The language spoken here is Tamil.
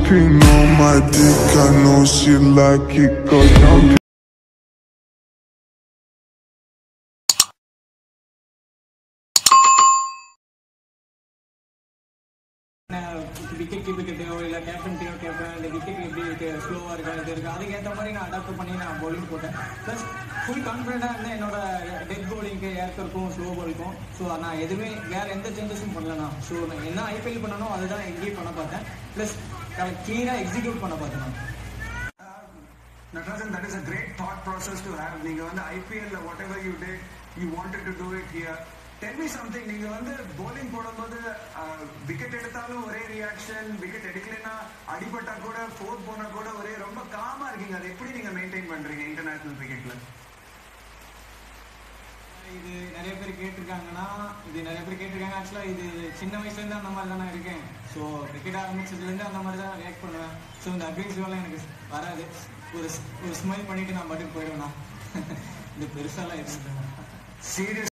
Jumping on my dick, I know she like it, cause jumping. Wicket கீப்பர்கிட்டயோ இல்லை கேப்டன்கிட்டயோ கேட்பேன் இந்த விக்கெட் எப்படி இருக்கு ஸ்லோவாக இருக்கா இது இருக்கு அதுக்கேற்ற மாதிரி நான் அடாப்ட் பண்ணி நான் bowling போட்டேன் ப்ளஸ் ஃபுல் கான்ஃபிடென்ட்டாக இருந்தேன் என்னோட டெத் bowlingக்கு ஏற்கருக்கும் ஸ்லோ பாலுக்கும் ஸோ நான் எதுவுமே வேற எந்த சேஞ்சஸும் பண்ணலண்ணா ஸோ நான் என்ன ஐபிஎல் பண்ணனோ அதுதான் எங்கேயும் பண்ண பார்த்தேன் ப்ளஸ் க்ளீனாக எக்ஸிக்யூட் பண்ண பார்த்தேன் நான் Natarajan, that is a great thought process to have. நீங்க வந்து ஐபிஎல்ல whatever you did you wanted to do it here tell me something நீங்க வந்து bowling போடும்போது விக்கெட் எடுத்தாலும் ஒரே ரியாக்ஷன் விக்கெட் எடுக்கலைன்னா அடிபட்டா கூட ஃபோர் போனா கூட ஒரே ரொம்ப காமா இருக்கீங்க அதை எப்படி நீங்க மெயின்டைன் பண்றீங்க இன்டர்நேஷனல் கிரிக்கெட்ல இது நிறைய பேர் கேட்டிருக்காங்கன்னா இது நிறைய பேர் கேட்டிருக்காங்க ஆக்சுவலாக இது சின்ன வயசுலேருந்து அந்த மாதிரி தான் நான் இருக்கேன் ஸோ கிரிக்கெட் ஆரம்பிச்சதுலேருந்து அந்த மாதிரி தான் ரியாக்ட் பண்ணுவேன் ஸோ இந்த அக்ரெசிவெல்லாம் எனக்கு வராது ஒரு ஒரு ஸ்மைல் பண்ணிட்டு நான் பாட்டுக்கு போயிடுவேண்ணா இது பெருசாலாம் எதுவும் இல்லை. சீரியஸ்